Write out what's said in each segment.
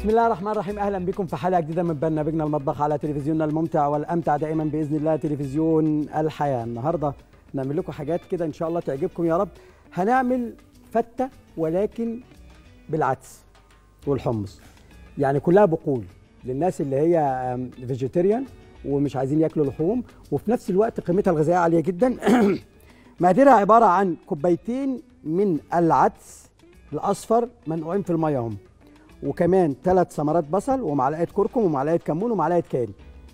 بسم الله الرحمن الرحيم اهلا بكم في حلقه جديده من برنامجنا المطبخ على تلفزيوننا الممتع والامتع دائما باذن الله تلفزيون الحياه النهارده نعمل لكم حاجات كده ان شاء الله تعجبكم يا رب هنعمل فته ولكن بالعدس والحمص يعني كلها بقول للناس اللي هي فيجيتيريان ومش عايزين ياكلوا لحوم وفي نفس الوقت قيمتها الغذائيه عاليه جدا مقاديرها عباره عن كوبايتين من العدس الاصفر منقوعين في الميه هم وكمان ثلاث ثمرات بصل ومعلقه كركم ومعلقه كمون ومعلقه كاري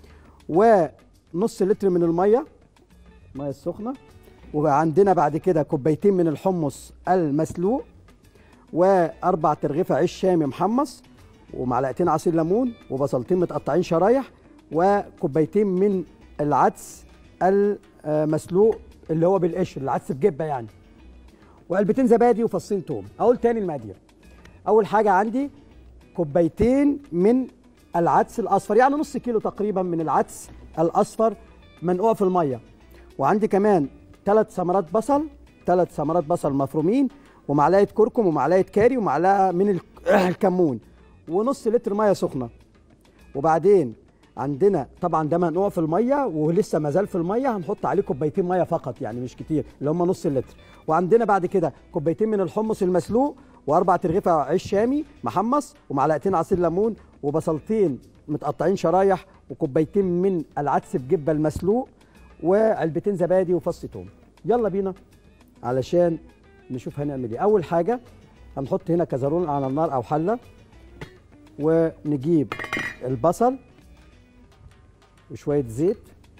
ونص لتر من الميه الميه السخنه وعندنا بعد كده كوبايتين من الحمص المسلوق واربع ترغيفه عيش شامي محمص ومعلقتين عصير ليمون وبصلتين متقطعين شرايح وكوبايتين من العدس المسلوق اللي هو بالقشر العدس بجبه يعني وعلبتين زبادي وفصين توم اقول تاني المقادير اول حاجه عندي كوبايتين من العدس الاصفر يعني نص كيلو تقريبا من العدس الاصفر منقوع في الميه وعندي كمان ثلاث ثمرات بصل ثلاث ثمرات بصل مفرومين ومعلقه كركم ومعلقه كاري ومعلقه من الكمون ونص لتر ميه سخنه وبعدين عندنا طبعا ده منقوع في الميه ولسه ما زال في الميه هنحط عليه كوبايتين ميه فقط يعني مش كتير اللي هم نص لتر وعندنا بعد كده كوبايتين من الحمص المسلوق واربع ترغيفه عيش شامي محمص ومعلقتين عصير ليمون وبصلتين متقطعين شرايح وكوبايتين من العدس بجبه المسلوق وعلبتين زبادي وفص توم يلا بينا علشان نشوف هنعمل ايه اول حاجه هنحط هنا كزرون على النار او حله ونجيب البصل وشويه زيت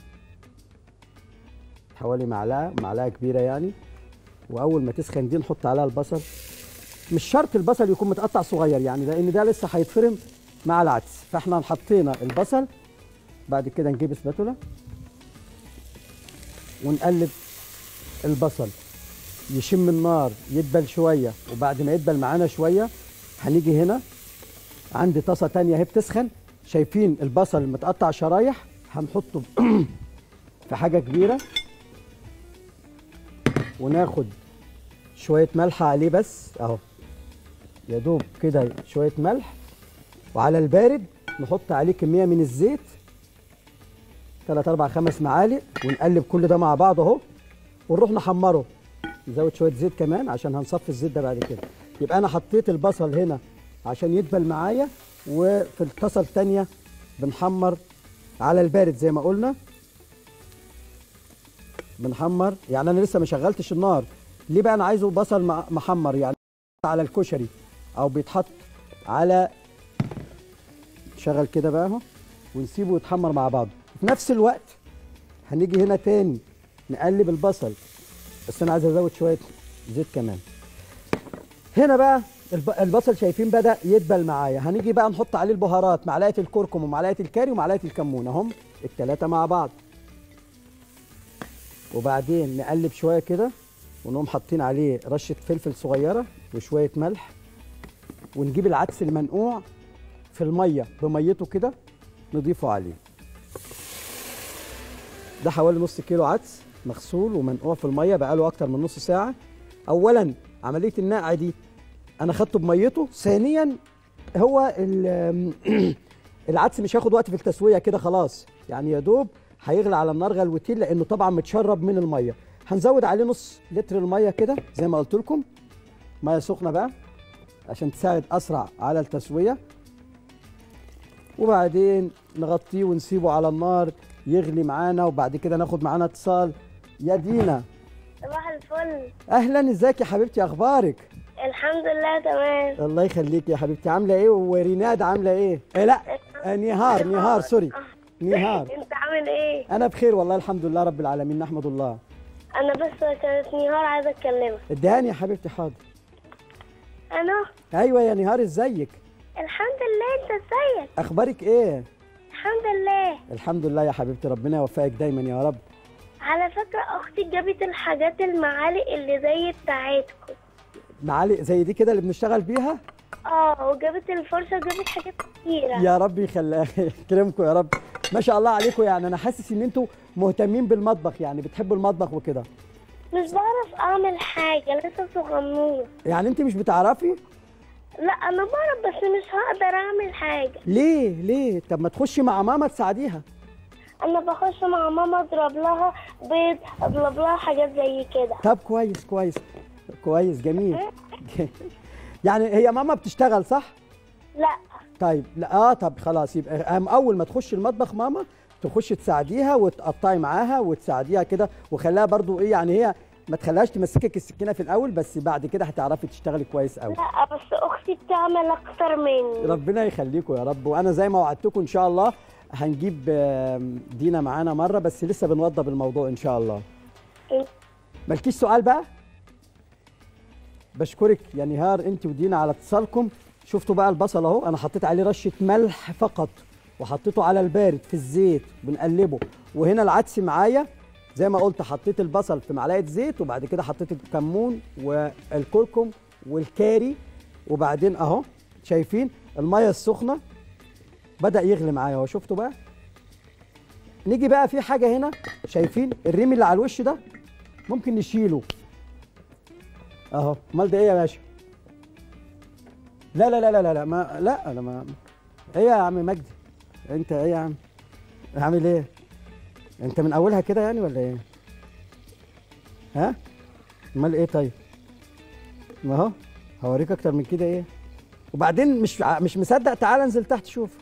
حوالي معلقه معلقه كبيره يعني واول ما تسخن دي نحط عليها البصل مش شرط البصل يكون متقطع صغير يعني لان ده لسه هيتفرم مع العدس فاحنا حطينا البصل بعد كده نجيب اسباتولا ونقلب البصل يشم النار يدبل شويه وبعد ما يدبل معانا شويه هنيجي هنا عندي طاسه تانية اهي بتسخن شايفين البصل متقطع شرايح هنحطه في حاجه كبيره وناخد شويه ملح عليه بس اهو يا دوب كده شويه ملح وعلى البارد نحط عليه كميه من الزيت 3 4 5 معالق ونقلب كل ده مع بعض اهو ونروح نحمره نزود شويه زيت كمان عشان هنصفي الزيت ده بعد كده يبقى انا حطيت البصل هنا عشان يدبل معايا وفي الطاسه الثانيه بنحمر على البارد زي ما قلنا بنحمر يعني انا لسه ما شغلتش النار ليه بقى انا عايزه بصل محمر يعني على الكشري او بيتحط على شغل كده بقى اهو ونسيبه يتحمر مع بعضه في نفس الوقت هنيجي هنا تاني نقلب البصل بس انا عايز ازود شويه زيت كمان هنا بقى البصل شايفين بدا يدبل معايا هنيجي بقى نحط عليه البهارات معلقه الكركم ومعلقه الكاري ومعلقه الكمون اهم الثلاثه مع بعض وبعدين نقلب شويه كده ونقوم حاطين عليه رشه فلفل صغيره وشويه ملح ونجيب العدس المنقوع في الميه بميته كده نضيفه عليه ده حوالي نص كيلو عدس مغسول ومنقوع في الميه بقاله اكتر من نص ساعه اولا عمليه النقع دي انا خدته بميته ثانيا هو العدس مش هياخد وقت في التسويه كده خلاص يعني يا دوب هيغلى على النار غلوتين لانه طبعا متشرب من الميه هنزود عليه نص لتر الميه كده زي ما قلت لكم ميه سخنه بقى عشان تساعد اسرع على التسويه وبعدين نغطيه ونسيبه على النار يغلي معانا وبعد كده ناخد معانا اتصال يا دينا صباح الفل اهلا ازيك يا حبيبتي اخبارك الحمد لله تمام الله يخليك يا حبيبتي عامله ايه وريناد عامله ايه إيه لا آه نهار نهار سوري نهار انت عامل ايه انا بخير والله الحمد لله رب العالمين نحمد الله انا بس كانت نهار عايزه اكلمك ادهاني يا حبيبتي حاضر انا ايوه يا نهار ازيك الحمد لله انت ازيك اخبارك ايه الحمد لله الحمد لله يا حبيبتي ربنا يوفقك دايما يا رب على فكره اختي جابت الحاجات المعالق اللي زي بتاعتكم معالق زي دي كده اللي بنشتغل بيها اه وجابت الفرشه وجابت حاجات كتيره يا رب يخليها يكرمكم يا رب ما شاء الله عليكم يعني انا حاسس ان انتوا مهتمين بالمطبخ يعني بتحبوا المطبخ وكده مش بعرف اعمل حاجه لسه صغنون يعني انت مش بتعرفي لا انا بعرف بس مش هقدر اعمل حاجه ليه ليه طب ما تخشي مع ماما تساعديها انا بخش مع ماما اضرب لها بيض اضرب لها حاجات زي كده طب كويس كويس كويس جميل يعني هي ماما بتشتغل صح لا طيب لا اه طب خلاص يبقى أهم اول ما تخش المطبخ ماما تخش تساعديها وتقطعي معاها وتساعديها كده وخليها برضو ايه يعني هي ما تخليهاش تمسكك السكينه في الاول بس بعد كده هتعرفي تشتغلي كويس قوي لا بس اختي بتعمل اكتر مني ربنا يخليكم يا رب وانا زي ما وعدتكم ان شاء الله هنجيب آم، دينا معانا مره بس لسه بنوضب الموضوع ان شاء الله إيه؟ مالكيش سؤال بقى بشكرك يا نهار انت ودينا على اتصالكم شفتوا بقى البصل اهو انا حطيت عليه رشه ملح فقط وحطيته على البارد في الزيت بنقلبه وهنا العدس معايا زي ما قلت حطيت البصل في معلقه زيت وبعد كده حطيت الكمون والكركم والكاري وبعدين اهو شايفين الميه السخنه بدا يغلي معايا اهو شفتوا بقى نيجي بقى في حاجه هنا شايفين الريم اللي على الوش ده ممكن نشيله اهو امال ده ايه يا باشا لا لا لا لا لا لا ما لا انا ما ايه يا عم مجدي انت ايه يا عم عامل ايه انت من اولها كده يعني ولا ايه ها امال ايه طيب ما هو هوريك اكتر من كده ايه وبعدين مش ع- مش مصدق تعال انزل تحت شوف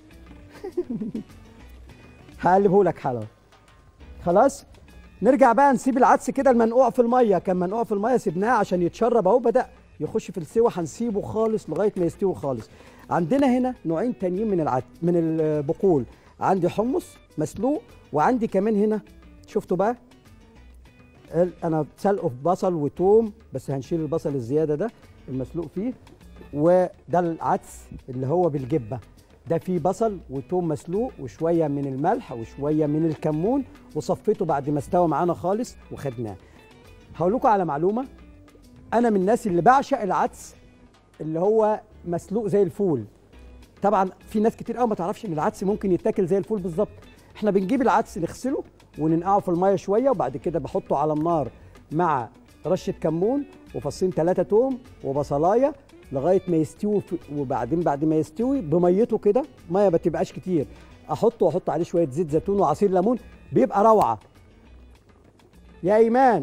هقلبه لك حلوه خلاص نرجع بقى نسيب العدس كده المنقوع في الميه كان منقوع في الميه سيبناه عشان يتشرب اهو بدا يخش في السوا هنسيبه خالص لغايه ما يستوي خالص عندنا هنا نوعين تانيين من العدس من البقول عندي حمص مسلوق وعندي كمان هنا شفتوا بقى ال- انا سلقه في بصل وتوم بس هنشيل البصل الزياده ده المسلوق فيه وده العدس اللي هو بالجبه ده فيه بصل وتوم مسلوق وشويه من الملح وشويه من الكمون وصفيته بعد ما استوى معانا خالص وخدناه هقول لكم على معلومه انا من الناس اللي بعشق العدس اللي هو مسلوق زي الفول طبعا في ناس كتير قوي ما تعرفش ان العدس ممكن يتاكل زي الفول بالظبط احنا بنجيب العدس نغسله وننقعه في الميه شويه وبعد كده بحطه على النار مع رشه كمون وفصين ثلاثه توم وبصلايه لغايه ما يستوي في- وبعدين بعد ما يستوي بميته كده ميه ما تبقاش كتير احطه واحط عليه شويه زيت زيتون وعصير ليمون بيبقى روعه يا ايمان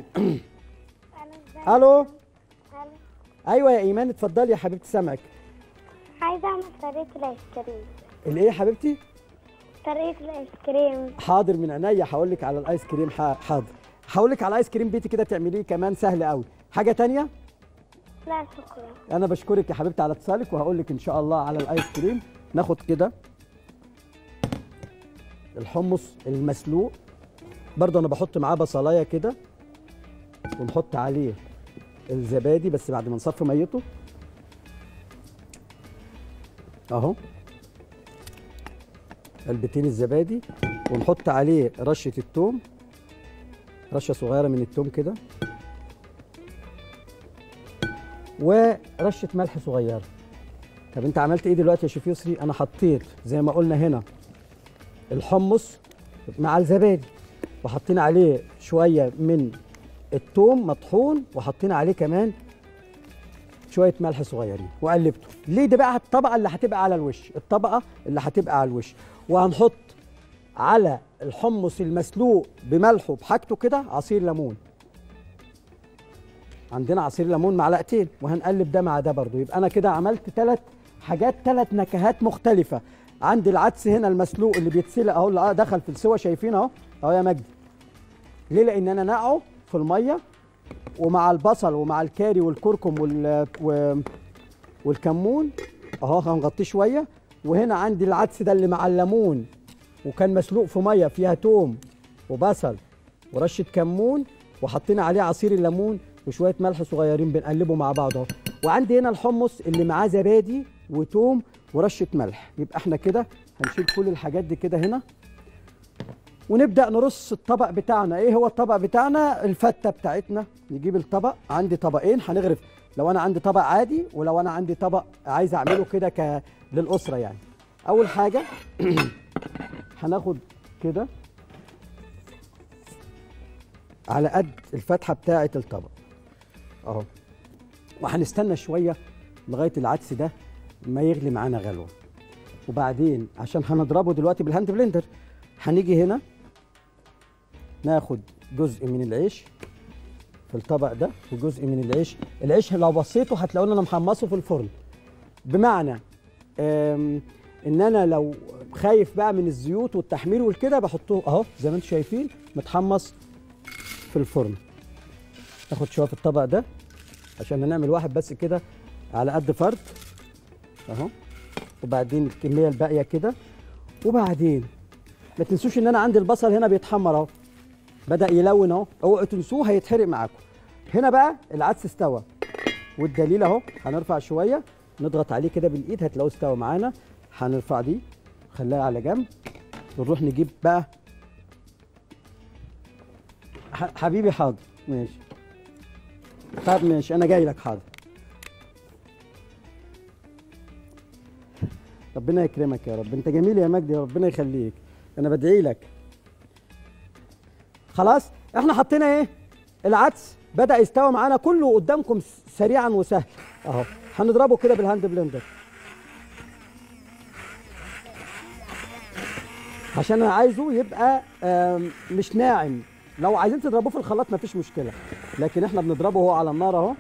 الو ايوه يا ايمان اتفضلي يا حبيبتي سامعك عايزه اعمل طريقه الايس كريم الايه يا حبيبتي طريقه الايس كريم حاضر من عينيا هقول لك على الايس كريم ح- حاضر هقول لك على الايس كريم بيتي كده تعمليه كمان سهل قوي حاجه تانية لا شكرا انا بشكرك يا حبيبتي على اتصالك وهقول لك ان شاء الله على الايس كريم ناخد كده الحمص المسلوق برضه انا بحط معاه بصلايه كده ونحط عليه الزبادي بس بعد ما نصفي ميته اهو علبتين الزبادي ونحط عليه رشه الثوم رشه صغيره من الثوم كده ورشه ملح صغيره طب انت عملت ايه دلوقتي يا شيف يسري انا حطيت زي ما قلنا هنا الحمص مع الزبادي وحطينا عليه شويه من الثوم مطحون وحطينا عليه كمان شويه ملح صغيرين وقلبته ليه ده بقى الطبقه اللي هتبقى على الوش الطبقه اللي هتبقى على الوش وهنحط على الحمص المسلوق بملحه بحاجته كده عصير ليمون عندنا عصير ليمون معلقتين وهنقلب ده مع ده برضو يبقى انا كده عملت ثلاث حاجات ثلاث نكهات مختلفه عندي العدس هنا المسلوق اللي بيتسلق اهو اللي دخل في السوا شايفين اهو اهو يا مجدي ليه لان انا نقعه في الميه ومع البصل ومع الكاري والكركم وال و- والكمون اهو هنغطيه شويه وهنا عندي العدس ده اللي مع الليمون وكان مسلوق في ميه فيها توم وبصل ورشه كمون وحطينا عليه عصير الليمون وشويه ملح صغيرين بنقلبه مع بعض اهو وعندي هنا الحمص اللي معاه زبادي وتوم ورشه ملح يبقى احنا كده هنشيل كل الحاجات دي كده هنا ونبدا نرص الطبق بتاعنا ايه هو الطبق بتاعنا الفته بتاعتنا نجيب الطبق عندي طبقين هنغرف لو انا عندي طبق عادي ولو انا عندي طبق عايز اعمله كده ك للاسره يعني اول حاجه هناخد كده على قد الفتحه بتاعه الطبق اهو وهنستنى شويه لغايه العدس ده ما يغلي معانا غلوه وبعدين عشان هنضربه دلوقتي بالهاند بلندر هنيجي هنا ناخد جزء من العيش في الطبق ده وجزء من العيش العيش لو بصيته هتلاقوني انا محمصه في الفرن بمعنى آم، ان انا لو خايف بقى من الزيوت والتحمير والكده بحطه اهو زي ما انتم شايفين متحمص في الفرن ناخد شويه في الطبق ده عشان هنعمل واحد بس كده على قد فرد اهو وبعدين الكميه الباقيه كده وبعدين ما تنسوش ان انا عندي البصل هنا بيتحمر اهو بدا يلون اهو اوعوا تنسوه هيتحرق معاكم هنا بقى العدس استوى والدليل اهو هنرفع شويه نضغط عليه كده بالايد هتلاقوه استوى معانا هنرفع دي خليها على جنب ونروح نجيب بقى ح- حبيبي حاضر ماشي طب ماشي انا جاي لك حاضر ربنا يكرمك يا رب انت جميل يا مجدي ربنا يخليك انا بدعي لك خلاص احنا حطينا ايه العدس بدا يستوى معانا كله قدامكم س- سريعا وسهل اهو هنضربه كده بالهاند بلندر عشان انا عايزه يبقى آم، مش ناعم لو عايزين تضربوه في الخلاط مفيش مشكله لكن احنا بنضربه هو على النار اهو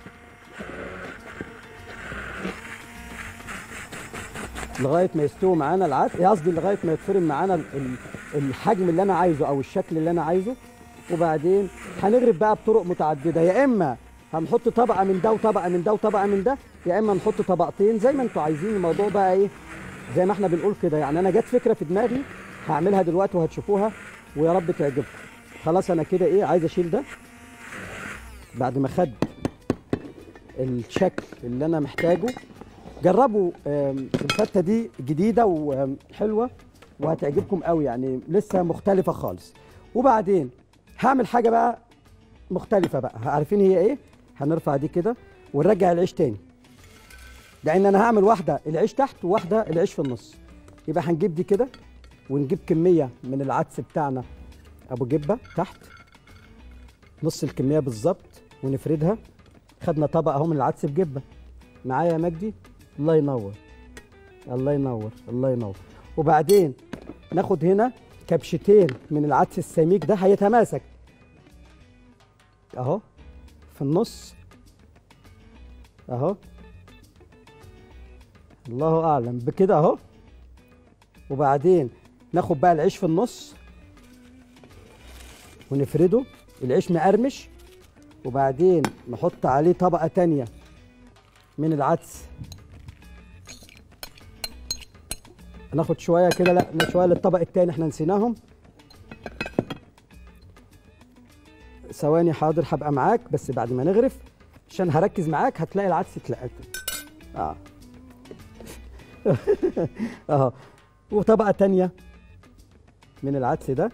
لغايه ما يستوي معانا العدس قصدي لغايه ما يتفرم معانا ال- ال- الحجم اللي انا عايزه او الشكل اللي انا عايزه وبعدين هنغرف بقى بطرق متعدده يا اما هنحط طبقه من ده وطبقه من ده وطبقه من ده يا اما نحط طبقتين زي ما انتوا عايزين الموضوع بقى ايه زي ما احنا بنقول كده يعني انا جت فكره في دماغي هعملها دلوقتي وهتشوفوها ويا رب تعجبكم خلاص انا كده ايه عايز اشيل ده بعد ما خد الشكل اللي انا محتاجه جربوا آم، الفته دي جديده وحلوه وهتعجبكم قوي يعني لسه مختلفه خالص وبعدين هعمل حاجه بقى مختلفه بقى عارفين هي ايه هنرفع دي كده ونرجع العيش تاني لان انا هعمل واحده العيش تحت وواحده العيش في النص يبقى هنجيب دي كده ونجيب كميه من العدس بتاعنا ابو جبه تحت نص الكميه بالظبط ونفردها خدنا طبق اهو من العدس بجبه معايا يا مجدي الله ينور الله ينور الله ينور وبعدين ناخد هنا كبشتين من العدس السميك ده هيتماسك اهو في النص اهو الله اعلم بكده اهو وبعدين ناخد بقى العيش في النص ونفرده العيش مقرمش وبعدين نحط عليه طبقة تانية من العدس هناخد شوية كده لا شوية للطبق التاني احنا نسيناهم ثواني حاضر هبقى معاك بس بعد ما نغرف عشان هركز معاك هتلاقي العدس اتلقت اه اه وطبقة تانية من العدس ده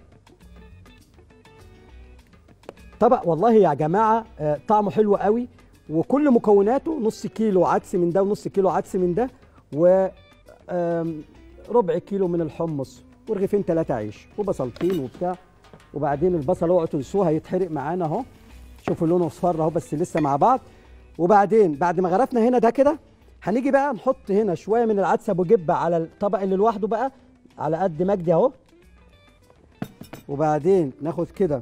طبق والله يا جماعة آه، طعمه حلو قوي وكل مكوناته نص كيلو عدس من ده ونص كيلو عدس من ده و آم، ربع كيلو من الحمص ورغيفين ثلاثة عيش وبصلتين وبتاع وبعدين البصل اوعوا تنسوه هيتحرق معانا اهو شوفوا لونه اصفر اهو بس لسه مع بعض وبعدين بعد ما غرفنا هنا ده كده هنيجي بقى نحط هنا شويه من العدس ابو جبه على الطبق اللي لوحده بقى على قد مجدي اهو وبعدين ناخد كده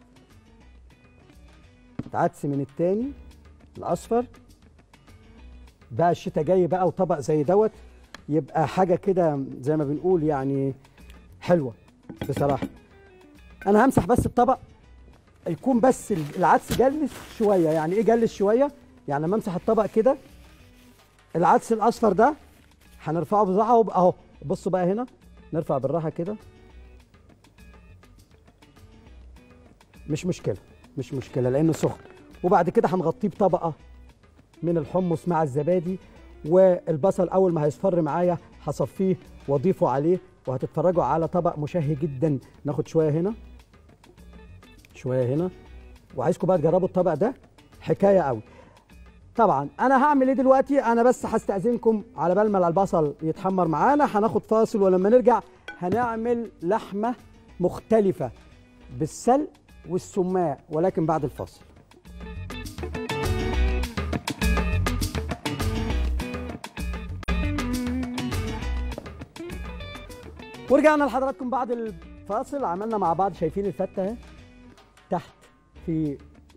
عدس من التاني الاصفر بقى الشتاء جاي بقى وطبق زي دوت يبقى حاجه كده زي ما بنقول يعني حلوه بصراحه انا همسح بس الطبق يكون بس العدس جلس شويه يعني ايه جلس شويه يعني لما امسح الطبق كده العدس الاصفر ده هنرفعه بصراحه وب- اهو بصوا بقى هنا نرفع بالراحه كده مش مشكله مش مشكله لانه سخن وبعد كده هنغطيه بطبقه من الحمص مع الزبادي والبصل اول ما هيصفر معايا هصفيه واضيفه عليه وهتتفرجوا على طبق مشهي جدا ناخد شويه هنا شويه هنا وعايزكم بقى تجربوا الطبق ده حكايه قوي طبعا انا هعمل ايه دلوقتي انا بس هستاذنكم على بال ما البصل يتحمر معانا هناخد فاصل ولما نرجع هنعمل لحمه مختلفه بالسلق والسماق ولكن بعد الفاصل ورجعنا لحضراتكم بعد الفاصل عملنا مع بعض شايفين الفته اهي تحت في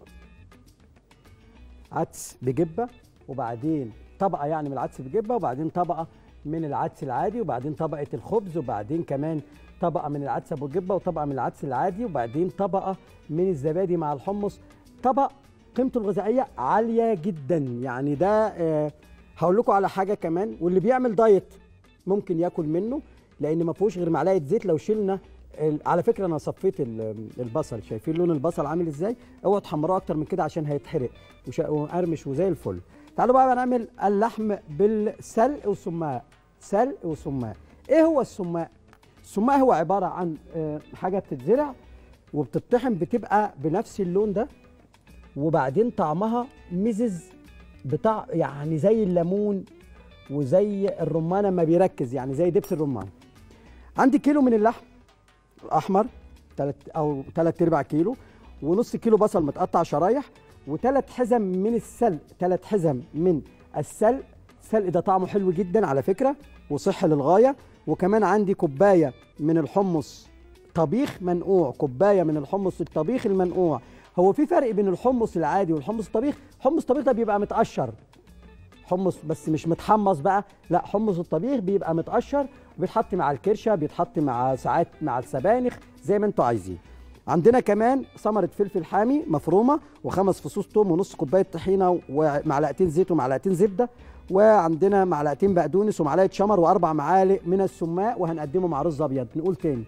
عدس بجبه وبعدين طبقه يعني من العدس بجبه وبعدين طبقه من العدس العادي وبعدين طبقه الخبز وبعدين كمان طبقه من العدس ابو جبه وطبقه من العدس العادي وبعدين طبقه من الزبادي مع الحمص طبق قيمته الغذائيه عاليه جدا يعني ده آه هقول لكم على حاجه كمان واللي بيعمل دايت ممكن ياكل منه لان ما فيهوش غير معلقه زيت لو شلنا ال- على فكره انا صفيت ال- البصل شايفين لون البصل عامل ازاي اوعوا تحمروه اكتر من كده عشان هيتحرق وش- ومقرمش وزي الفل تعالوا بقى نعمل اللحم بالسلق وسماق سلق وسماق ايه هو السماق السماق هو عباره عن آه، حاجه بتتزرع وبتطحن بتبقى بنفس اللون ده وبعدين طعمها مزز بتاع يعني زي الليمون وزي الرمان ما بيركز يعني زي دبس الرمان عندي كيلو من اللحم الاحمر تلت او ثلاث ارباع كيلو ونص كيلو بصل متقطع شرايح وثلاث حزم من السلق ثلاث حزم من السلق السلق ده طعمه حلو جدا على فكره وصحي للغايه وكمان عندي كوبايه من الحمص طبيخ منقوع كوبايه من الحمص الطبيخ المنقوع هو في فرق بين الحمص العادي والحمص الطبيخ حمص الطبيخ ده بيبقى متقشر حمص بس مش متحمص بقى لا حمص الطبيخ بيبقى متقشر وبيتحط مع الكرشه بيتحط مع ساعات مع السبانخ زي ما انتوا عايزين عندنا كمان ثمرة فلفل حامي مفرومة وخمس فصوص توم ونص كوباية طحينة ومعلقتين زيت ومعلقتين زبدة وعندنا معلقتين بقدونس ومعلقة شمر وأربع معالق من السماق وهنقدمه مع رز أبيض نقول تاني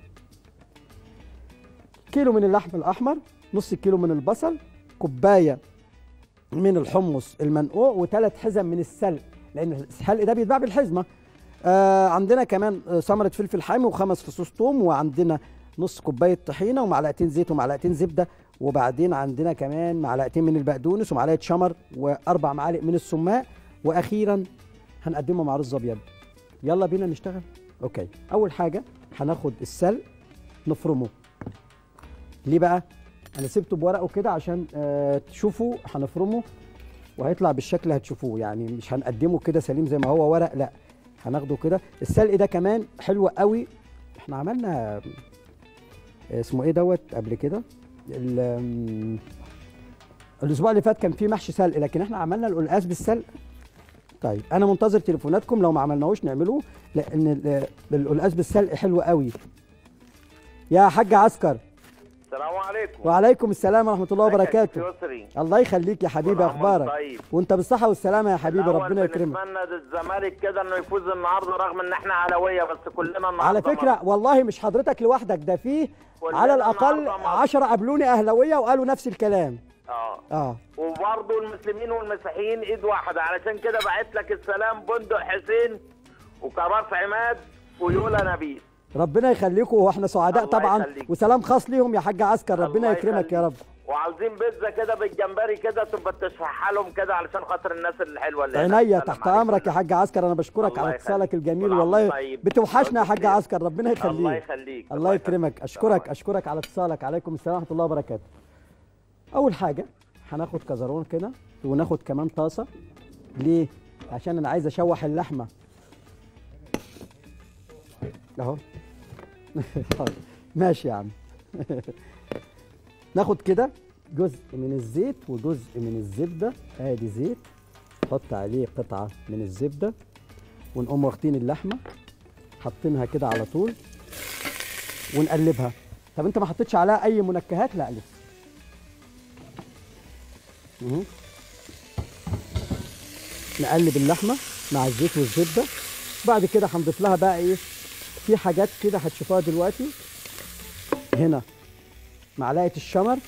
كيلو من اللحم الأحمر نص كيلو من البصل كوباية من الحمص المنقوع وثلاث حزم من السلق لأن السلق ده بيتباع بالحزمة آه عندنا كمان آه، ثمرة فلفل حامي وخمس فصوص توم وعندنا نص كوباية طحينة ومعلقتين زيت ومعلقتين زبدة وبعدين عندنا كمان معلقتين من البقدونس ومعلقة شمر وأربع معالق من السماق وأخيرا هنقدمه مع رز أبيض يلا بينا نشتغل أوكي أول حاجة هناخد السلق نفرمه ليه بقى؟ أنا سبته بورقه كده عشان آه تشوفوا هنفرمه وهيطلع بالشكل اللي هتشوفوه يعني مش هنقدمه كده سليم زي ما هو ورق لا هناخده كده السلق ده كمان حلو قوي احنا عملنا اسمه ايه دوت قبل كده ال- ام، الاسبوع اللي فات كان فيه محشي سلق لكن احنا عملنا القلقاس بالسلق طيب انا منتظر تليفوناتكم لو ما عملناهوش نعملوه لان ال- القلقاس بالسلق حلو قوي يا حاج عسكر السلام عليكم وعليكم السلام ورحمه الله وبركاته يسري الله يخليك يا حبيبي كل عام وانت اخبارك طيب. وانت بالصحه والسلامه يا حبيبي الأول ربنا يكرمك بنتمنى للزمالك كده انه يفوز النهارده رغم ان احنا علويه بس كلنا النهارده على فكره والله مش حضرتك لوحدك ده فيه كلنا على الاقل النهاردة مصر. عشرة قابلوني اهلاويه وقالوا نفس الكلام اه اه وبرضه المسلمين والمسيحيين ايد واحده علشان كده بعت لك السلام بندق حسين وكراس عماد ويولا نبيل ربنا يخليكم واحنا سعداء الله طبعا يخليك. وسلام خاص ليهم يا حاج عسكر ربنا الله يكرمك يا رب يخليك. وعاوزين بيتزا كده بالجمبري كده تبقى تشرحها لهم كده علشان خاطر الناس الحلوه اللي هنا. عينيا السلام تحت عليكم. امرك يا حاج عسكر انا بشكرك الله على يخليك. اتصالك الجميل كل عام والله طيب. بتوحشنا يا حاج بخير. عسكر ربنا الله يخليك يخليك الله يكرمك يخليك. اشكرك السلام اشكرك على اتصالك عليكم السلام ورحمه الله وبركاته اول حاجه هناخد كزرون كده وناخد كمان طاسه ليه عشان انا عايز اشوح اللحمه اهو ماشي يا عم ناخد كده جزء من الزيت وجزء من الزبده ادي زيت نحط عليه قطعه من الزبده ونقوم واخدين اللحمه حاطينها كده على طول ونقلبها طب انت ما حطيتش عليها اي منكهات لا لسه مهو. نقلب اللحمه مع الزيت والزبده بعد كده هنضيف لها بقى ايه في حاجات كده هتشوفوها دلوقتي هنا معلقه الشمر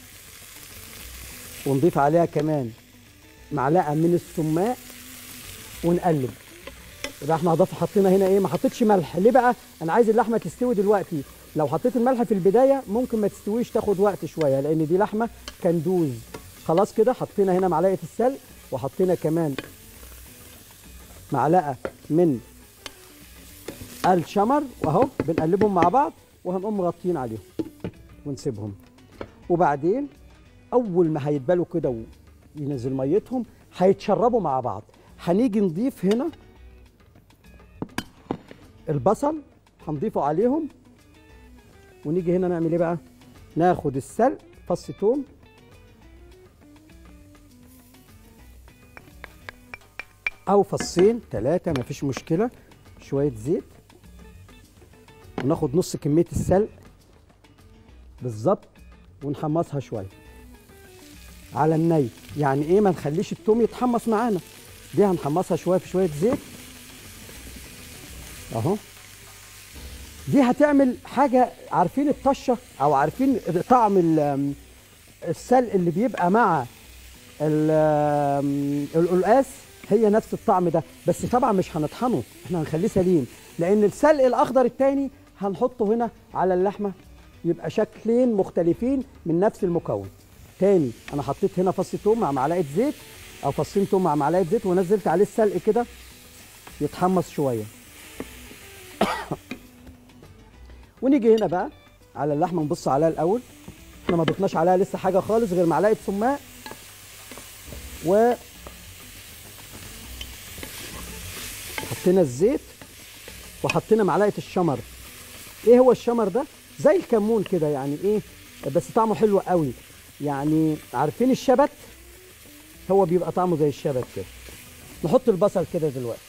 ونضيف عليها كمان معلقه من السماق ونقلب يبقى احنا هضاف حطينا هنا ايه ما حطيتش ملح ليه بقى انا عايز اللحمه تستوي دلوقتي لو حطيت الملح في البدايه ممكن ما تستويش تاخد وقت شويه لان دي لحمه كندوز خلاص كده حطينا هنا معلقه السلق وحطينا كمان معلقه من الشمر واهو بنقلبهم مع بعض وهنقوم مغطيين عليهم ونسيبهم وبعدين اول ما هيتبالوا كده وينزل ميتهم هيتشربوا مع بعض هنيجي نضيف هنا البصل هنضيفه عليهم ونيجي هنا نعمل ايه بقى ناخد السلق فص توم او فصين ثلاثه مفيش مشكله شويه زيت وناخد نص كميه السلق بالظبط ونحمصها شويه على الني يعني ايه ما نخليش التوم يتحمص معانا دي هنحمصها شويه في شويه زيت اهو دي هتعمل حاجه عارفين الطشه او عارفين طعم ال- السلق اللي بيبقى مع ال- القلقاس هي نفس الطعم ده بس طبعا مش هنطحنه احنا هنخليه سليم لان السلق الاخضر التاني هنحطه هنا على اللحمه يبقى شكلين مختلفين من نفس المكون تاني انا حطيت هنا فص توم مع معلقه زيت او فصين توم مع معلقه زيت ونزلت عليه السلق كده يتحمص شويه ونيجي هنا بقى على اللحمه نبص عليها الاول احنا ما ضفناش عليها لسه حاجه خالص غير معلقه سماق و حطينا الزيت وحطينا معلقه الشمر ايه هو الشمر ده زي الكمون كده يعني ايه بس طعمه حلو قوي يعني عارفين الشبت هو بيبقى طعمه زي الشبت كده نحط البصل كده دلوقتي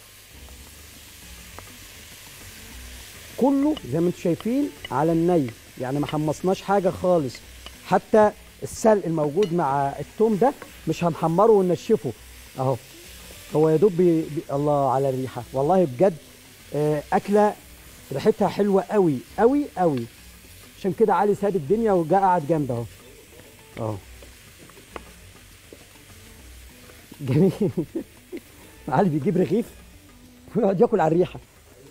كله زي ما انتم شايفين على الني يعني ما حمصناش حاجه خالص حتى السلق الموجود مع التوم ده مش هنحمره وننشفه اهو هو يا دوب بي... بي... الله على الريحه والله بجد آه، اكله ريحتها حلوه قوي قوي قوي عشان كده علي ساب الدنيا وجاء قعد جنبي اهو اهو جميل علي بيجيب رغيف ويقعد ياكل على الريحه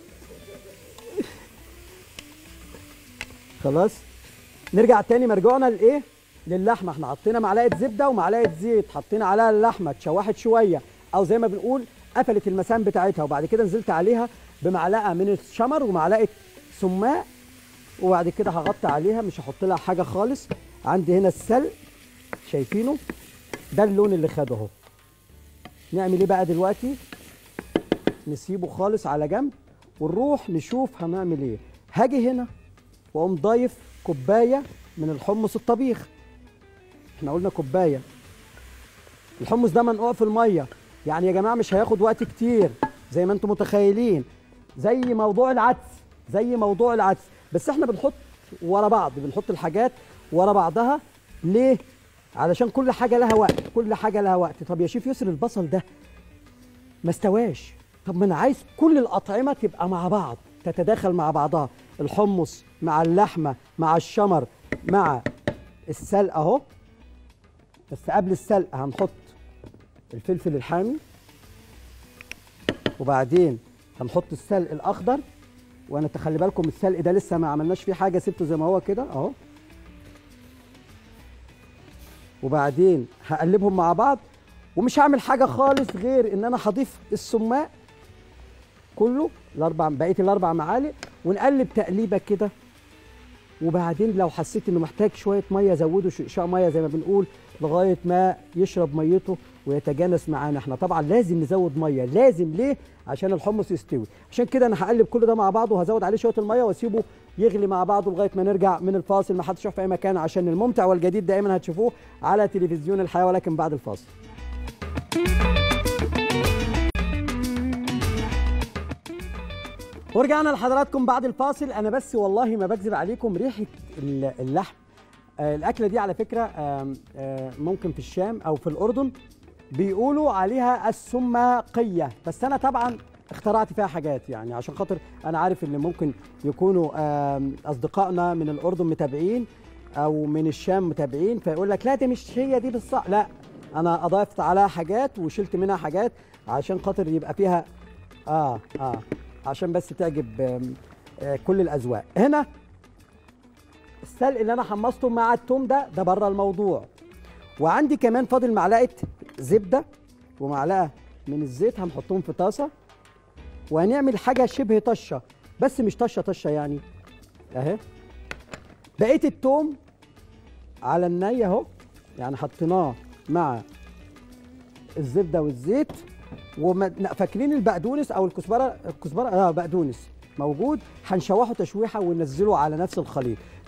خلاص نرجع تاني مرجعنا لايه للحمه احنا حطينا معلقه زبده ومعلقه زيت حطينا عليها اللحمه اتشوحت شويه او زي ما بنقول قفلت المسام بتاعتها وبعد كده نزلت عليها بمعلقه من الشمر ومعلقه سماق وبعد كده هغطي عليها مش هحط لها حاجه خالص عندي هنا السلق شايفينه ده اللون اللي خده اهو نعمل ايه بقى دلوقتي نسيبه خالص على جنب ونروح نشوف هنعمل ايه هاجي هنا واقوم ضايف كوبايه من الحمص الطبيخ احنا قلنا كوبايه الحمص ده منقوع في الميه يعني يا جماعه مش هياخد وقت كتير زي ما انتم متخيلين زي موضوع العدس زي موضوع العدس بس احنا بنحط ورا بعض بنحط الحاجات ورا بعضها ليه علشان كل حاجه لها وقت كل حاجه لها وقت طب يا شيف يسر البصل ده ما استواش طب ما انا عايز كل الاطعمه تبقى مع بعض تتداخل مع بعضها الحمص مع اللحمه مع الشمر مع السلق اهو بس قبل السلق هنحط الفلفل الحامي وبعدين هنحط السلق الاخضر وانا تخلي بالكم السلق ده لسه ما عملناش فيه حاجه سبته زي ما هو كده اهو وبعدين هقلبهم مع بعض ومش هعمل حاجه خالص غير ان انا هضيف السماق كله الاربع بقيه الاربع معالق ونقلب تقليبه كده وبعدين لو حسيت انه محتاج شويه ميه زوده شقشاق ميه زي ما بنقول لغايه ما يشرب ميته ويتجانس معانا احنا طبعا لازم نزود ميه لازم ليه عشان الحمص يستوي عشان كده انا هقلب كل ده مع بعضه وهزود عليه شويه الميه واسيبه يغلي مع بعضه لغايه ما نرجع من الفاصل ما حدش يروح في اي مكان عشان الممتع والجديد دائما هتشوفوه على تلفزيون الحياه ولكن بعد الفاصل ورجعنا لحضراتكم بعد الفاصل انا بس والله ما بكذب عليكم ريحه ال- اللحم آه، الاكله دي على فكره آم، آه، ممكن في الشام او في الاردن بيقولوا عليها السماقيه بس انا طبعا اخترعت فيها حاجات يعني عشان خاطر انا عارف ان ممكن يكونوا آم، اصدقائنا من الاردن متابعين او من الشام متابعين فيقول لك لا دي مش هي دي بالصح لا انا اضفت عليها حاجات وشلت منها حاجات عشان خاطر يبقى فيها اه اه عشان بس تعجب آم، آه، كل الاذواق هنا السلق اللي انا حمصته مع التوم ده ده بره الموضوع وعندي كمان فاضل معلقه زبده ومعلقه من الزيت هنحطهم في طاسه وهنعمل حاجه شبه طشه بس مش طشه طشه يعني اهي بقيه التوم على الني اهو يعني حطيناه مع الزبده والزيت وفاكرين البقدونس او الكزبره الكزبره اه بقدونس موجود هنشوحه تشويحه وننزله على نفس الخليط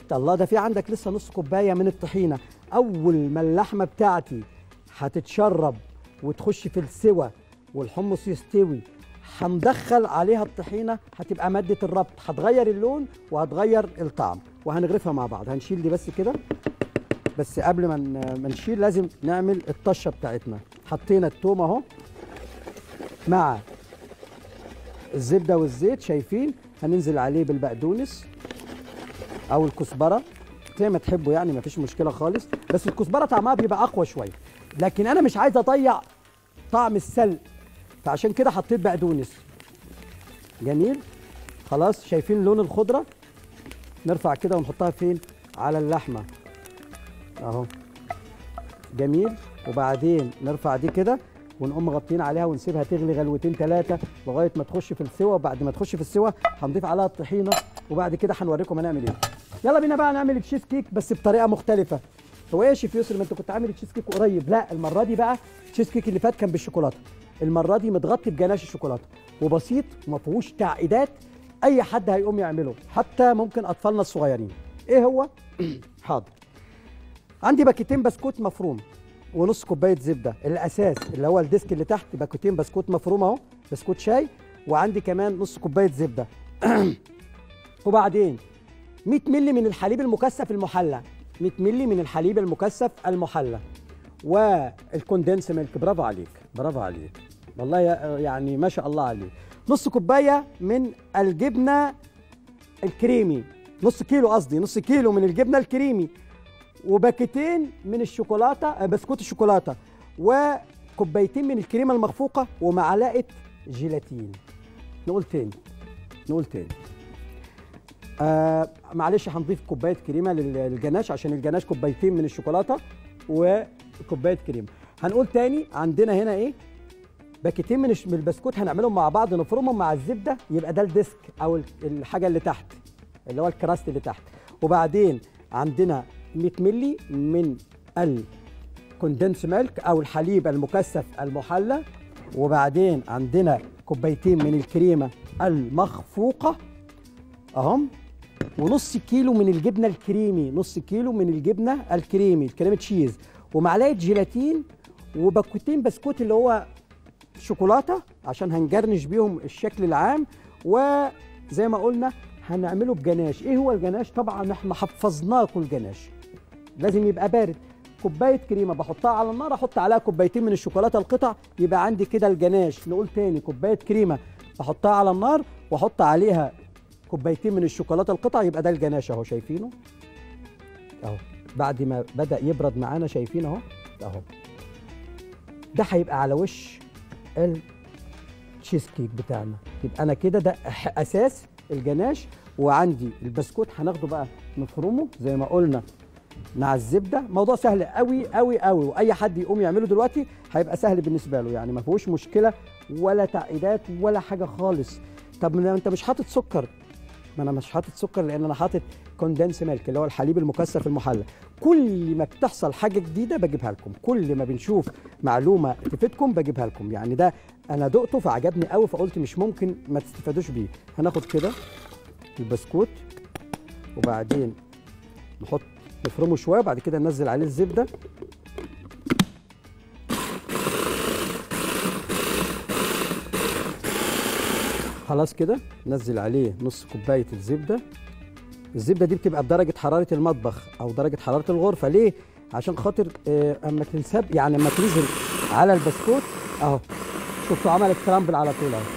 الله ده في عندك لسه نص كوبايه من الطحينه اول ما اللحمه بتاعتي هتتشرب وتخش في السوى والحمص يستوي هندخل عليها الطحينه هتبقى ماده الربط هتغير اللون وهتغير الطعم وهنغرفها مع بعض هنشيل دي بس كده بس قبل ما ن- ما نشيل لازم نعمل الطشه بتاعتنا حطينا التوم اهو مع الزبده والزيت شايفين هننزل عليه بالبقدونس او الكزبره زي ما تحبوا يعني مفيش مشكله خالص بس الكزبره طعمها بيبقى اقوى شويه لكن انا مش عايز اضيع طعم السلق فعشان كده حطيت بقدونس جميل خلاص شايفين لون الخضره نرفع كده ونحطها فين على اللحمه اهو جميل وبعدين نرفع دي كده ونقوم مغطين عليها ونسيبها تغلي غلوتين ثلاثه لغايه ما تخش في السوا وبعد ما تخش في السوا هنضيف عليها الطحينه وبعد كده هنوريكم هنعمل ايه يلا بينا بقى نعمل تشيز كيك بس بطريقه مختلفه هو ايه يا شيف يسر ما انت كنت عامل تشيز كيك قريب لا المره دي بقى تشيز كيك اللي فات كان بالشوكولاته المره دي متغطي بجناش الشوكولاته وبسيط وما فيهوش تعقيدات اي حد هيقوم يعمله حتى ممكن اطفالنا الصغيرين ايه هو حاضر عندي باكيتين بسكوت مفروم ونص كوبايه زبده الاساس اللي هو الديسك اللي تحت باكيتين بسكوت مفروم اهو بسكوت شاي وعندي كمان نص كوبايه زبده وبعدين 100 مللي من الحليب المكثف المحلى 100 مللي من الحليب المكثف المحلى والكوندنس ميلك برافو عليك برافو عليك والله يا- يعني ما شاء الله عليك نص كوبايه من الجبنه الكريمي نص كيلو قصدي نص كيلو من الجبنه الكريمي وباكيتين من الشوكولاته آه، بسكوت الشوكولاته وكوبايتين من الكريمه المخفوقه ومعلقه جيلاتين نقول تاني نقول تاني آه معلش هنضيف كوبايه كريمه لل- للجناش عشان الجناش كوبايتين من الشوكولاته وكوبايه كريمه هنقول تاني عندنا هنا ايه باكيتين من الش- من البسكوت هنعملهم مع بعض نفرمهم مع الزبده يبقى ده الديسك او ال- الحاجه اللي تحت اللي هو الكراست اللي تحت وبعدين عندنا 100 مللي من الكوندنس ميلك او الحليب المكثف المحلى وبعدين عندنا كوبايتين من الكريمه المخفوقه اهم ونص كيلو من الجبنه الكريمي نص كيلو من الجبنه الكريمي الكريمه تشيز ومعلقه جيلاتين وباكوتين بسكوت اللي هو شوكولاته عشان هنجرنش بيهم الشكل العام وزي ما قلنا هنعمله بجناش ايه هو الجناش طبعا احنا حفظناكم الجناش لازم يبقى بارد كوبايه كريمه بحطها على النار احط عليها كوبايتين من الشوكولاته القطع يبقى عندي كده الجناش نقول تاني كوبايه كريمه بحطها على النار واحط عليها كوبايتين من الشوكولاته القطع يبقى ده الجناش اهو شايفينه اهو بعد ما بدا يبرد معانا شايفين اهو اهو ده هيبقى على وش التشيز كيك بتاعنا يبقى انا كده ده أح- اساس الجناش وعندي البسكوت هناخده بقى نفرمه زي ما قلنا مع الزبده موضوع سهل قوي قوي قوي واي حد يقوم يعمله دلوقتي هيبقى سهل بالنسبه له يعني ما فيهوش مشكله ولا تعقيدات ولا حاجه خالص طب ما انت مش حاطط سكر ما انا مش حاطط سكر لان انا حاطط كوندنس ميلك اللي هو الحليب المكثف المحلى كل ما بتحصل حاجه جديده بجيبها لكم كل ما بنشوف معلومه تفيدكم بجيبها لكم يعني ده انا دقته فعجبني قوي فقلت مش ممكن ما تستفادوش بيه هناخد كده البسكوت وبعدين نحط نفرمه شويه وبعد كده ننزل عليه الزبده خلاص كده نزل عليه نص كوبايه الزبده الزبده دي بتبقى بدرجه حراره المطبخ او درجه حراره الغرفه ليه عشان خاطر آه، اما تنسب يعني اما تنزل على البسكوت اهو شفتوا عملت كرامبل على طول اهو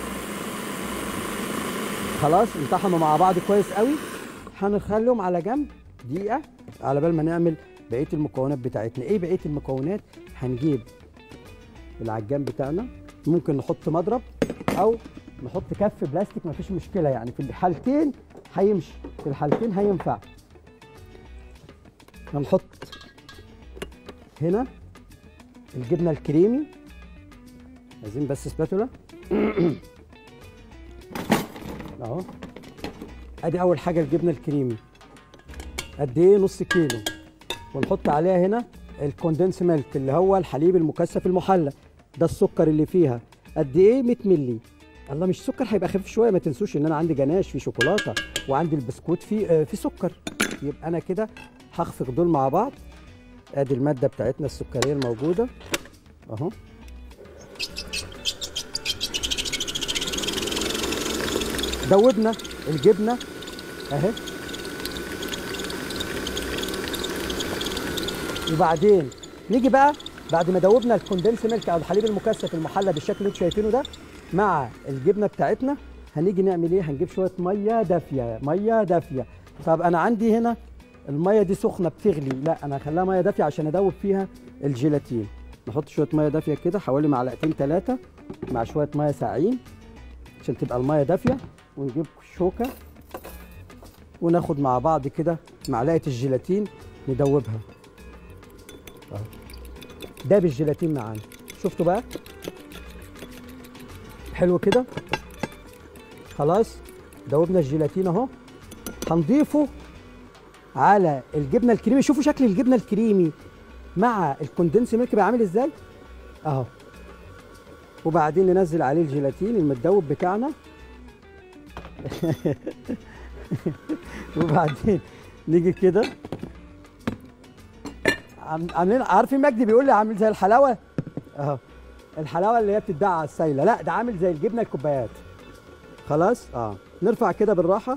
خلاص انطحنوا مع بعض كويس قوي هنخليهم على جنب دقيقه على بال ما نعمل بقيه المكونات بتاعتنا ايه بقيه المكونات هنجيب العجان بتاعنا ممكن نحط مضرب او نحط كف بلاستيك مفيش مشكله يعني في الحالتين هيمشي في الحالتين هينفع هنحط هنا الجبنه الكريمي عايزين بس سباتولا اهو ادي اول حاجه الجبنه الكريمي قد ايه نص كيلو ونحط عليها هنا الكوندنس ميلك اللي هو الحليب المكثف المحلى ده السكر اللي فيها قد ايه 100 مللي الله مش سكر هيبقى خفيف شويه ما تنسوش ان انا عندي جناش في شوكولاته وعندي البسكوت فيه آه، في سكر يبقى انا كده هخفق دول مع بعض ادي الماده بتاعتنا السكريه الموجوده اهو دوبنا الجبنه اهي وبعدين نيجي بقى بعد ما دوبنا الكوندنس ميلك او الحليب المكثف المحلى بالشكل اللي انتوا شايفينه ده مع الجبنه بتاعتنا هنيجي نعمل ايه هنجيب شويه ميه دافيه ميه دافيه طب انا عندي هنا الميه دي سخنه بتغلي لا انا هخليها ميه دافيه عشان ادوب فيها الجيلاتين نحط شويه ميه دافيه كده حوالي معلقتين ثلاثه مع شويه ميه ساقعين عشان تبقى الميه دافيه ونجيب شوكه وناخد مع بعض كده معلقه الجيلاتين ندوبها اهو ده بالجيلاتين معانا شفتوا بقى حلو كده خلاص دوبنا الجيلاتين اهو هنضيفه على الجبنه الكريمي شوفوا شكل الجبنه الكريمي مع الكوندنس ميلك بقى عامل ازاي اهو وبعدين ننزل عليه الجيلاتين المتدوب بتاعنا وبعدين نيجي كده عم- عاملين عارفين مجدي بيقول لي عامل زي الحلاوه اهو الحلاوه اللي هي بتتباع على السايله لا ده عامل زي الجبنه الكوبايات خلاص اه نرفع كده بالراحه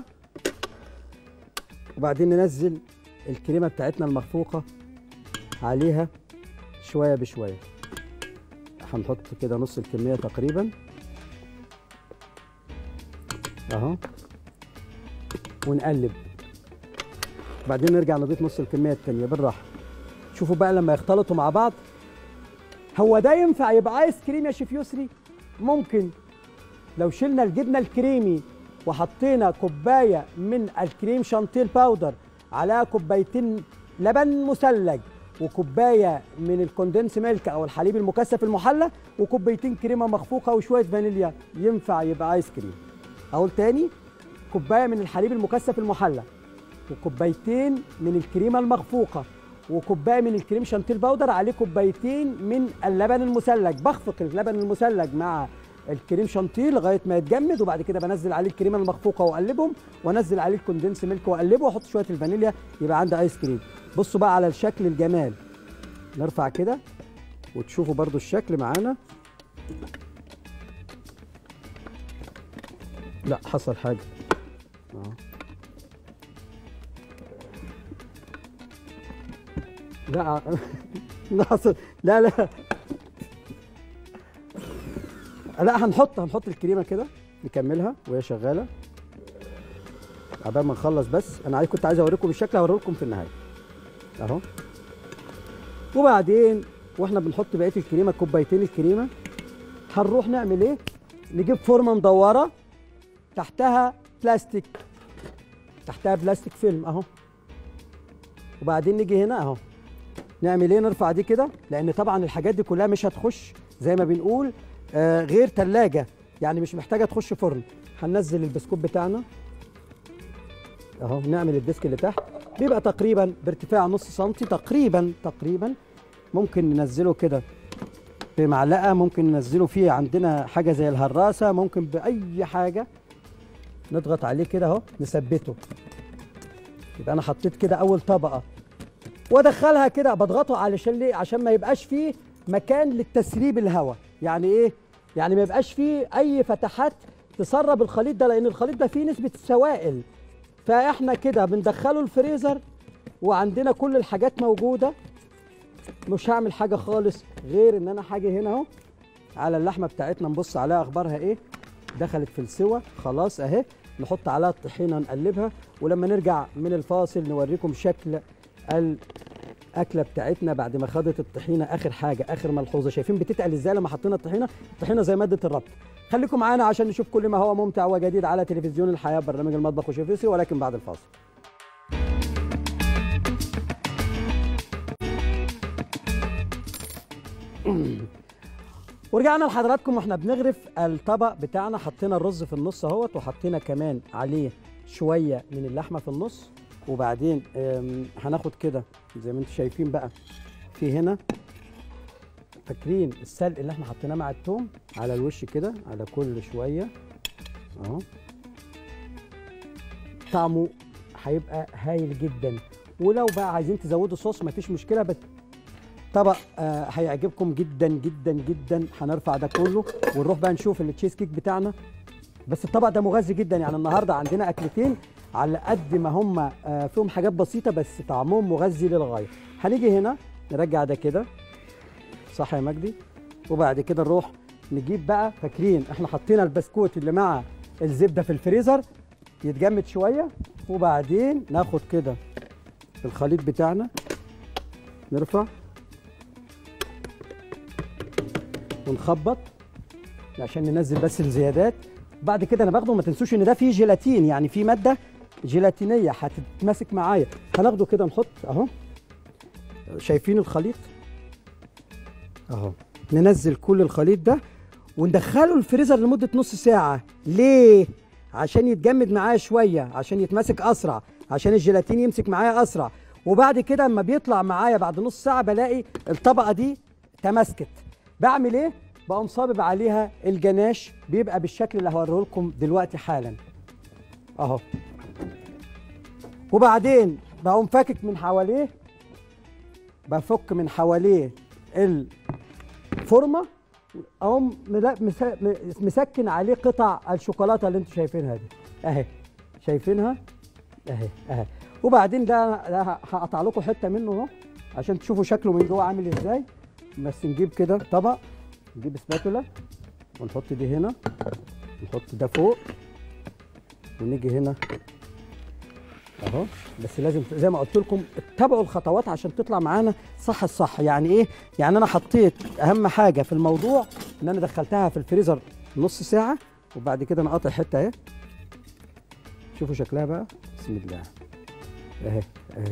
وبعدين ننزل الكريمه بتاعتنا المخفوقه عليها شويه بشويه هنحط كده نص الكميه تقريبا اهو ونقلب بعدين نرجع نضيف نص الكميه التانيه بالراحه شوفوا بقى لما يختلطوا مع بعض هو ده ينفع يبقى ايس كريم يا شيف يسري ممكن لو شلنا الجبنه الكريمي وحطينا كوبايه من الكريم شانتيل باودر عليها كوبايتين لبن مثلج وكوبايه من الكوندنس ميلك او الحليب المكثف المحلى وكوبايتين كريمه مخفوقه وشويه فانيليا ينفع يبقى ايس كريم اقول تاني كوبايه من الحليب المكثف المحلى وكوبايتين من الكريمه المخفوقه وكوبايه من الكريم شانتيل باودر عليه كوبايتين من اللبن المثلج بخفق اللبن المثلج مع الكريم شانتيل لغايه ما يتجمد وبعد كده بنزل عليه الكريمه المخفوقه واقلبهم وانزل عليه الكوندنس ميلك واقلبه واحط شويه الفانيليا يبقى عندي ايس كريم بصوا بقى على الشكل الجمال نرفع كده وتشوفوا برضو الشكل معانا لا حصل حاجه اه لا لا حصل لا لا لا هنحط هنحط الكريمه كده نكملها وهي شغاله عبال ما نخلص بس انا عايز كنت عايز اوريكم الشكل هوريه لكم في النهايه اهو وبعدين واحنا بنحط بقيه الكريمه كوبايتين الكريمه هنروح نعمل ايه نجيب فورمه مدوره تحتها بلاستيك تحتها بلاستيك فيلم اهو وبعدين نيجي هنا اهو نعمل ايه نرفع دي كده لان طبعا الحاجات دي كلها مش هتخش زي ما بنقول آه غير ثلاجه يعني مش محتاجه تخش فرن هننزل البسكوت بتاعنا اهو نعمل الديسك اللي تحت بيبقى تقريبا بارتفاع نص سنتي تقريبا تقريبا ممكن ننزله كده بمعلقه ممكن ننزله فيه عندنا حاجه زي الهراسه ممكن باي حاجه نضغط عليه كده اهو نثبته يبقى انا حطيت كده اول طبقه وادخلها كده بضغطه علشان ليه عشان ما يبقاش فيه مكان للتسريب الهواء يعني ايه يعني ما يبقاش فيه اي فتحات تسرب الخليط ده لان الخليط ده فيه نسبه سوائل فاحنا كده بندخله الفريزر وعندنا كل الحاجات موجوده مش هعمل حاجه خالص غير ان انا حاجه هنا اهو على اللحمه بتاعتنا نبص عليها اخبارها ايه دخلت في السوى خلاص اهي نحط عليها الطحينه نقلبها ولما نرجع من الفاصل نوريكم شكل الاكله بتاعتنا بعد ما خدت الطحينه اخر حاجه اخر ملحوظه شايفين بتتقل ازاي لما حطينا الطحينه الطحينه زي ماده الربط خليكم معانا عشان نشوف كل ما هو ممتع وجديد على تلفزيون الحياه برنامج المطبخ وشيف يسري ولكن بعد الفاصل ورجعنا لحضراتكم واحنا بنغرف الطبق بتاعنا حطينا الرز في النص اهوت وحطينا كمان عليه شويه من اللحمه في النص وبعدين آم، هناخد كده زي ما انتم شايفين بقى في هنا فاكرين السلق اللي احنا حطيناه مع التوم على الوش كده على كل شويه اهو طعمه هيبقى هايل جدا ولو بقى عايزين تزودوا صوص مفيش مشكله بس طبق آه هيعجبكم جدا جدا جدا هنرفع ده كله ونروح بقى نشوف التشيز كيك بتاعنا بس الطبق ده مغذي جدا يعني النهارده عندنا اكلتين على قد ما هم آه فيهم حاجات بسيطه بس طعمهم مغذي للغايه هنيجي هنا نرجع ده كده صح يا مجدي وبعد كده نروح نجيب بقى فاكرين احنا حطينا البسكوت اللي مع الزبده في الفريزر يتجمد شويه وبعدين ناخد كده الخليط بتاعنا نرفع ونخبط عشان ننزل بس الزيادات بعد كده انا باخده ما تنسوش ان ده فيه جيلاتين يعني فيه ماده جيلاتينيه هتتماسك معايا هناخده كده نحط اهو شايفين الخليط اهو ننزل كل الخليط ده وندخله الفريزر لمده نص ساعه ليه عشان يتجمد معايا شويه عشان يتماسك اسرع عشان الجيلاتين يمسك معايا اسرع وبعد كده اما بيطلع معايا بعد نص ساعه بلاقي الطبقه دي تماسكت بعمل ايه بقوم صابب عليها الجناش بيبقى بالشكل اللي هوريه لكم دلوقتي حالا اهو وبعدين بقوم فاكك من حواليه بفك من حواليه الفورمه اقوم ملا- مسا- م- مسكن عليه قطع الشوكولاته اللي انتم شايفينها دي اهي شايفينها اهي اهي وبعدين ده ده هقطع لكم حته منه اهو عشان تشوفوا شكله من جوه عامل ازاي بس نجيب كده طبق نجيب سباتولا ونحط دي هنا نحط ده فوق ونيجي هنا اهو بس لازم زي ما قلت لكم اتبعوا الخطوات عشان تطلع معانا صح الصح يعني ايه يعني انا حطيت اهم حاجه في الموضوع ان انا دخلتها في الفريزر نص ساعه وبعد كده انا قاطع حته اهي شوفوا شكلها بقى بسم الله اهي اهي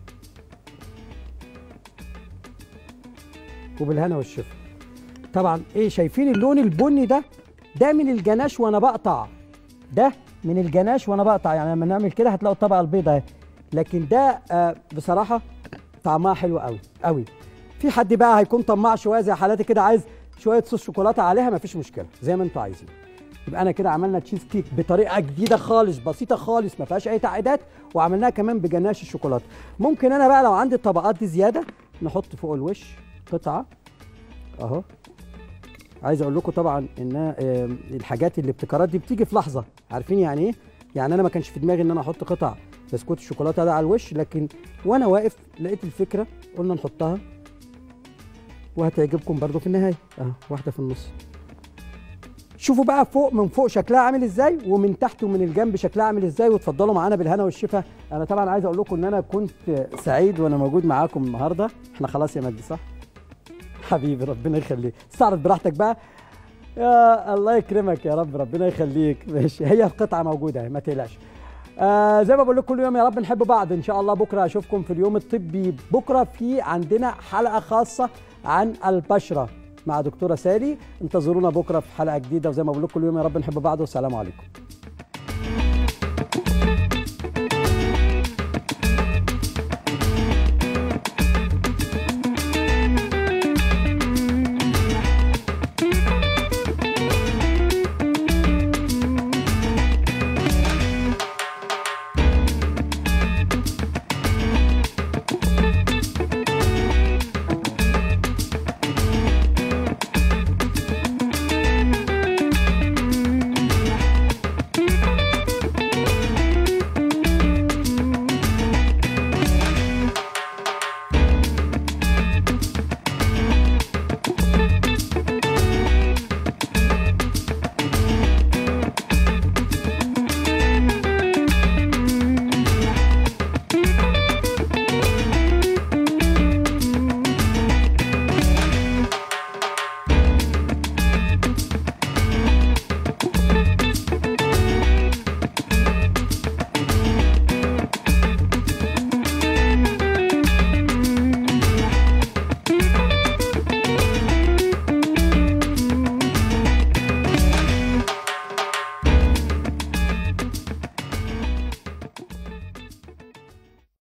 وبالهنا والشفا طبعا ايه شايفين اللون البني ده ده من الجناش وانا بقطع ده من الجناش وانا بقطع يعني لما نعمل كده هتلاقوا الطبقه البيضاء اهي لكن ده آه بصراحه طعمها حلو قوي قوي في حد بقى هيكون طماع شويه زي حالاتي كده عايز شويه صوص شوكولاته عليها مفيش مشكله زي ما انتوا عايزين يبقى انا كده عملنا تشيز كيك بطريقه جديده خالص بسيطه خالص ما فيهاش اي تعقيدات وعملناها كمان بجناش الشوكولاته ممكن انا بقى لو عندي الطبقات دي زياده نحط فوق الوش قطعه اهو عايز اقول لكم طبعا ان آم، الحاجات الابتكارات دي بتيجي في لحظه عارفين يعني ايه يعني انا ما كانش في دماغي ان انا احط قطع بسكوت الشوكولاته ده على الوش لكن وانا واقف لقيت الفكره قلنا نحطها وهتعجبكم برضو في النهايه اهو واحده في النص شوفوا بقى فوق من فوق شكلها عامل ازاي ومن تحت ومن الجنب شكلها عامل ازاي وتفضلوا معانا بالهنا والشفا انا طبعا عايز اقول لكم ان انا كنت سعيد وانا موجود معاكم النهارده احنا خلاص يا مجدي صح حبيبي ربنا يخليك استعرض براحتك بقى يا الله يكرمك يا رب ربنا يخليك ماشي هي القطعه موجوده ما تقلقش آه زي ما بقول لكم كل يوم يا رب نحب بعض ان شاء الله بكره اشوفكم في اليوم الطبي بكره في عندنا حلقه خاصه عن البشره مع دكتوره سالي انتظرونا بكره في حلقه جديده وزي ما بقول لكم كل يوم يا رب نحب بعض والسلام عليكم